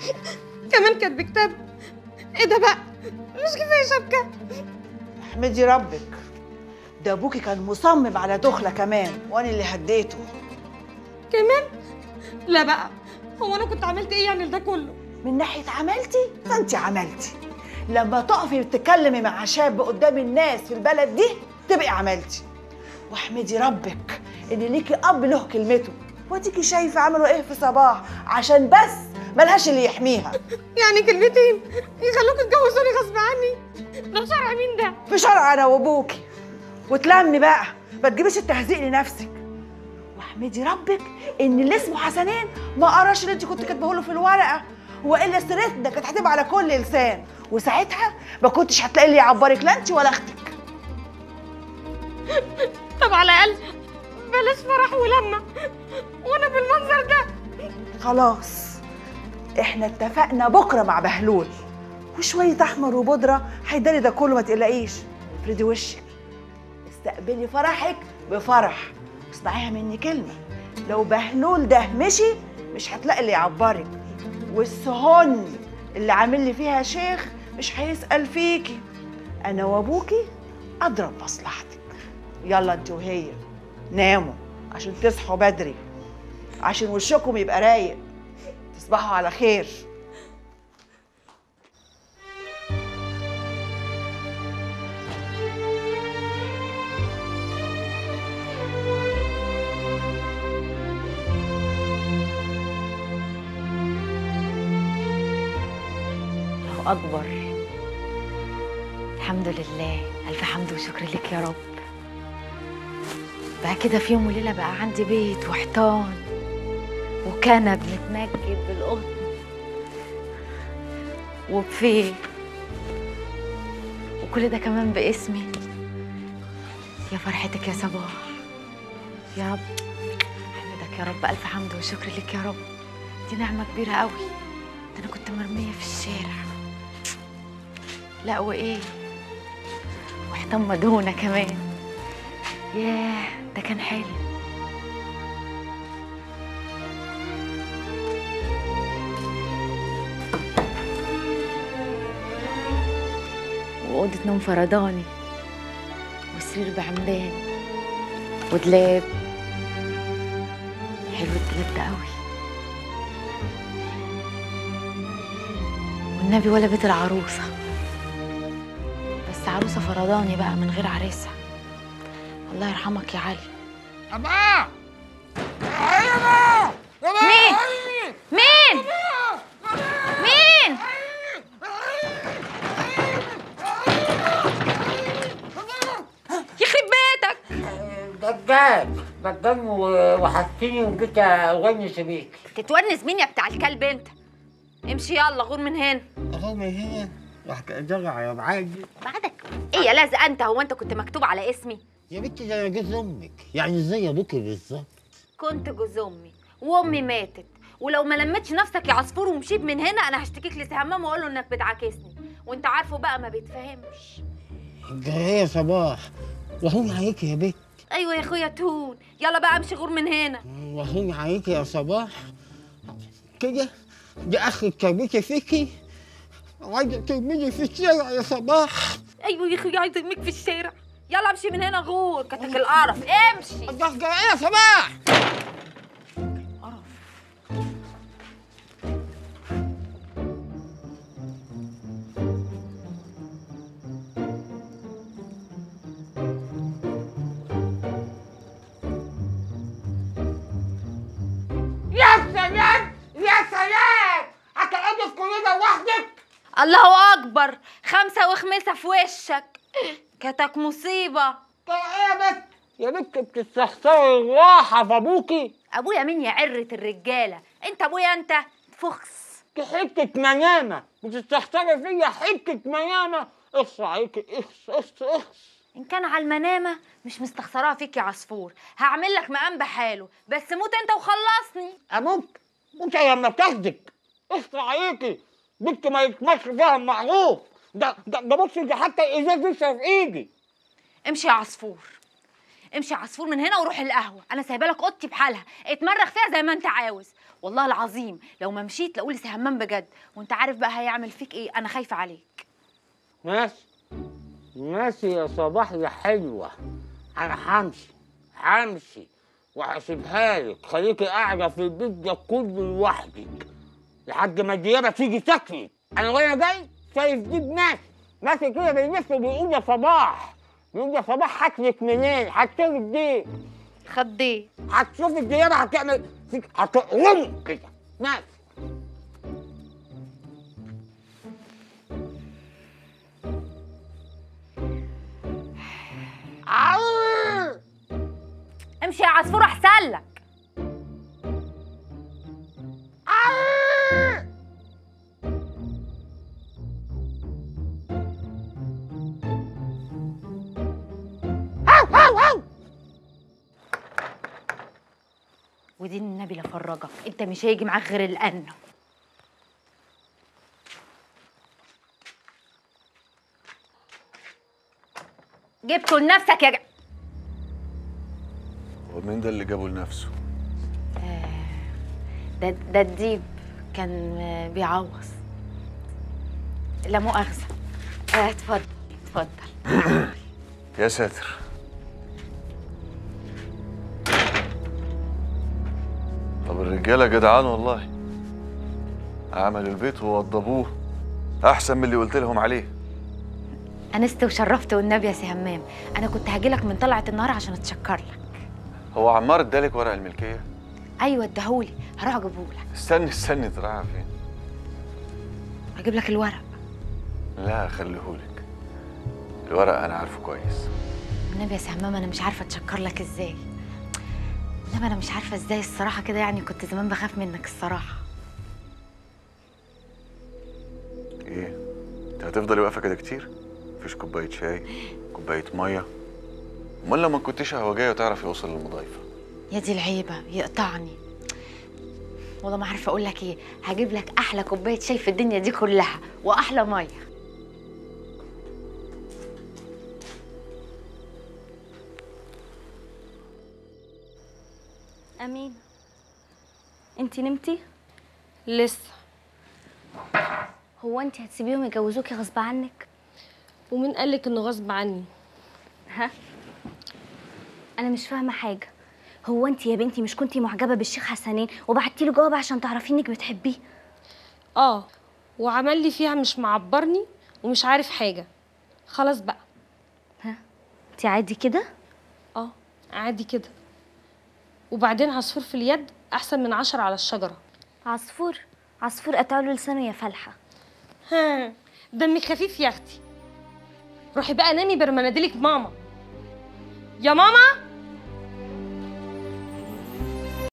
كمان كانت بكتاب ايه ده بقى مش كفايه شبكه احمدي ربك ده ابوكي كان مصمم على دخله كمان وانا اللي هديته كمان لا بقى هو انا كنت عملت ايه يعني لده كله من ناحيه عملتي فانت عملتي لما تقفي تتكلمي مع شاب قدام الناس في البلد دي تبقي عملتي واحمدي ربك ان ليكي اب له كلمته واديكي شايفه عملوا ايه في صباح عشان بس ملهاش اللي يحميها يعني كلمتين يخلوك تجوزوني غصب عني ده شرع مين ده في شرع انا وابوكي وتلمي بقى ما تجيبيش التهزيق لنفسك واحمدي ربك ان اللي اسمه حسنين ما قراش اللي انت كنت كاتبه له في الورقه والا سيرتنا كانت هتبقى على كل لسان وساعتها ما كنتش هتلاقي اللي يعبرك لا انت ولا اختك طب على الاقل بلاش فرح ولما وانا بالمنظر ده خلاص احنا اتفقنا بكره مع بهلول وشويه احمر وبودره هيداري ده كله ما تقلقيش افردي وشك استقبلي فرحك بفرح واسمعيها مني كلمه لو بهلول ده مشي مش هتلاقي اللي يعبرك والسهن اللي عامل لي فيها شيخ مش هيسال فيكي انا وابوكي اضرب مصلحتك يلا انت وهي ناموا عشان تصحوا بدري عشان وشكم يبقى رايق تصبحوا على خير الله أكبر الحمد لله ألف حمد وشكر لك يا رب بقى كده في يوم وليلة بقى عندي بيت وحيطان وكنب متنجد بالقطن وبفيه وكل ده كمان باسمي يا فرحتك يا صباح يا رب احمدك يا رب ألف حمد وشكر لك يا رب دي نعمة كبيرة قوي ده أنا كنت مرمية في الشارع لا وإيه وحيطان مدهونة كمان ياه ده كان حلم وأوضة نوم فرداني وسرير بعمدان ودلاب حلو الدولاب ده قوي والنبي ولا بيت العروسة بس عروسة فرداني بقى من غير عريسها الله يرحمك يا علي أما أيوة مين؟ مين؟ مين؟ يخرب بيتك دجال دجال و- وحسيني وجيت أغني بيك تتونس مين يا بتاع الكلب انت امشي يلا غور من هنا أغني هنا راح ترجع يا معادي بعدك ايه يا لازق انت هو انت كنت مكتوب على اسمي يا بنتي ده أنا جوز أمك يعني إزاي أبوكي بالظبط كنت جوز امي وامي ماتت ولو ما لمتش نفسك يا عصفور ومشيت من هنا انا هشتكيك لسهمام واقول له انك بتعاكسني وانت عارفه بقى ما بيتفهمش جاية يا صباح وهون عليكي يا بنت ايوه يا اخويا تون يلا بقى امشي غور من هنا وهون عليكي يا صباح كده دي آخر تربيتي فيكي عايزة ترميني في الشارع يا صباح ايوه يا اخويا عايز ارميك في الشارع يلا امشي من هنا غور كتك القرف امشي ده جاية يا صباح قرف يا سلام يا سلام هتقعدي في كل ده لوحدك الله اكبر خمسه وخمسه في وشك كتك مصيبه طب ايه يا بنت يا بنت بتستخسري الراحة في ابوكي ابويا مين يا عره الرجاله انت ابويا انت فخس دي حتة منامة بتستخسري فيا حتة منامة اخص عليكي اخص اخص اخص ان كان على المنامه مش مستخسراها فيك يا عصفور هعمل لك مقام بحاله بس موت انت وخلصني اموت انت لما تاخدك اخص عليكي بنت ما يتمشي فيها المعروف ده ده ده بصي دي حتى الازاز لسه في ايدي امشي يا عصفور امشي يا عصفور من هنا وروح القهوه انا سايبه لك اوضتي بحالها اتمرغ فيها زي ما انت عاوز والله العظيم لو ما مشيت لاقول لي همام بجد وانت عارف بقى هيعمل فيك ايه انا خايفه عليك ماشي ماشي يا صباح يا حلوة أنا همشي همشي وهسيبها لك خليكي قاعدة في البيت ده كله لوحدك لحد ما الديابة تيجي تاكلي أنا وأنا جاي شايف ديب ماشي ماشي كده بيلف وبيقول يا صباح بيقول يا صباح هاكلك منين؟ هتشوف الديب خضيه هتشوف الديابة هتعمل فيك هتقرم كده ماشي عاوز امشي يا عصفور احسن لك ودين النبي لفرجك انت مش هيجي معاك غير القنه جبته لنفسك يا جا... ومين ده اللي جابه لنفسه؟ ده ده الديب كان آه، بيعوص لا مؤاخذة آه، اتفضل اتفضل يا ساتر طب الرجالة جدعان والله عملوا البيت ووضبوه أحسن من اللي قلت لهم عليه أنست وشرفت والنبي يا سي همام أنا كنت هاجيلك من طلعة النهار عشان أتشكر لك هو عمار ادالك ورق الملكية؟ أيوة اداهولي هروح أجيبهولك استني استني تراعى فين؟ أجيب لك الورق لا خليهولك الورق أنا عارفه كويس النبي يا سي همام أنا مش عارفة أتشكر لك إزاي إنما أنا مش عارفة إزاي الصراحة كده يعني كنت زمان بخاف منك الصراحة إيه؟ أنت هتفضلي واقفة كده كتير؟ مفيش كوباية شاي؟ كوباية مية؟ أمال لو ما كنتيش هواجية وتعرف يوصل للمضايفة يا دي العيبة يقطعني والله ما عارفة أقول لك إيه هجيب لك أحلى كوباية شاي في الدنيا دي كلها وأحلى مية أمين انتي نمتي؟ لسه هو انتي هتسيبيهم يجوزوكي غصب عنك؟ ومين قالك انه غصب عني ها؟ أنا مش فاهمة حاجة هو انتي يا بنتي مش كنتي معجبة بالشيخ حسنين وبعتي له جواب عشان تعرفي انك بتحبيه اه وعمل لي فيها مش معبرني ومش عارف حاجه خلاص بقى انتي عادي كده؟ اه عادي كده وبعدين عصفور في اليد احسن من عشرة على الشجره عصفور عصفور قطع له لسانه يا فالحة ها دمك خفيف يا اختي روحي بقى نامي برمناديلك ماما يا ماما